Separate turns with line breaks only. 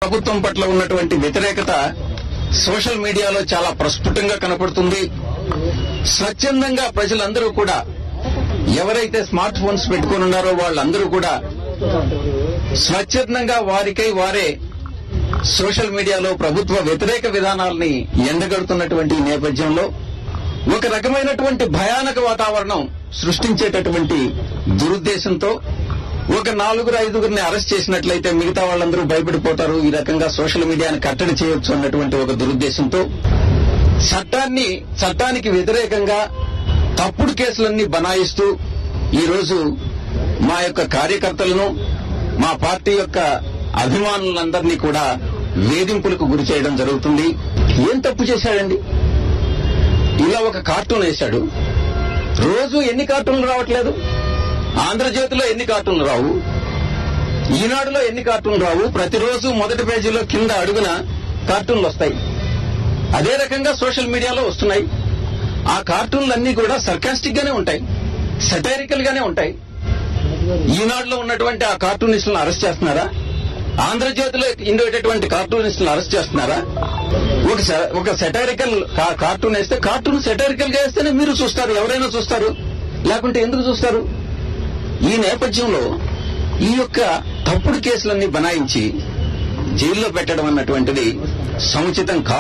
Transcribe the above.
ప్రభుత్వం పట్ల ఉన్నటువంటి వ్యతిరేకత సోషల్ మీడియాలో చాలా ప్రస్ఫుటంగా కనపడుతుంది స్వచ్ఛందంగా ప్రజలందరూ కూడా ఎవరైతే స్మార్ట్ ఫోన్స్ పెట్టుకుని ఉన్నారో వాళ్ళందరూ కూడా స్వచ్ఛందంగా వారికై వారే సోషల్ మీడియాలో ప్రభుత్వ వ్యతిరేక విధానాల్ని ఎండగడుతున్నటువంటి ఈ నేపథ్యంలో ఒక రకమైనటువంటి భయానక వాతావరణం సృష్టించేటటువంటి దురుద్దేశంతో ఒక నాలుగురు ఐదుగురిని అరెస్ట్ చేసినట్లయితే మిగతా వాళ్ళందరూ భయపడిపోతారు ఈ రకంగా సోషల్ మీడియాని కట్టడి చేయొచ్చు అన్నటువంటి ఒక దురుద్దేశంతో చట్టాన్ని చట్టానికి వ్యతిరేకంగా తప్పుడు కేసులన్నీ బనాయిస్తూ ఈరోజు మా యొక్క కార్యకర్తలను మా పార్టీ యొక్క అభిమానులందరినీ కూడా వేధింపులకు గురి చేయడం జరుగుతుంది ఏం తప్పు చేశాడండి ఇలా ఒక కార్టూన్ వేశాడు రోజు ఎన్ని కార్టూన్లు రావట్లేదు ఆంధ్రజ్యోతిలో ఎన్ని కార్టూన్లు రావు ఈనాడులో ఎన్ని కార్టూన్లు రావు ప్రతిరోజు మొదటి పేజీలో కింద అడుగున కార్టూన్లు వస్తాయి అదే రకంగా సోషల్ మీడియాలో వస్తున్నాయి ఆ కార్టూన్లన్నీ కూడా సర్కాస్టిక్ గానే ఉంటాయి సెటైరికల్ గానే ఉంటాయి ఈనాడులో ఉన్నటువంటి ఆ కార్టూనిస్టులను అరెస్ట్ చేస్తున్నారా ఆంధ్రజ్యోతిలో ఉండేటటువంటి కార్టూనిస్టులను అరెస్ట్ చేస్తున్నారా ఒక సె- ఒక సెటైరికల్ కార్టూన్ వేస్తే కార్టూన్ సెటైరికల్ గా వేస్తేనే మీరు చూస్తారు ఎవరైనా చూస్తారు లేకుంటే ఎందుకు చూస్తారు ఈ నేపథ్యంలో ఈ యొక్క తప్పుడు కేసులన్నీ బనాయించి జైల్లో పెట్టడం అన్నటువంటిది సముచితం కాదు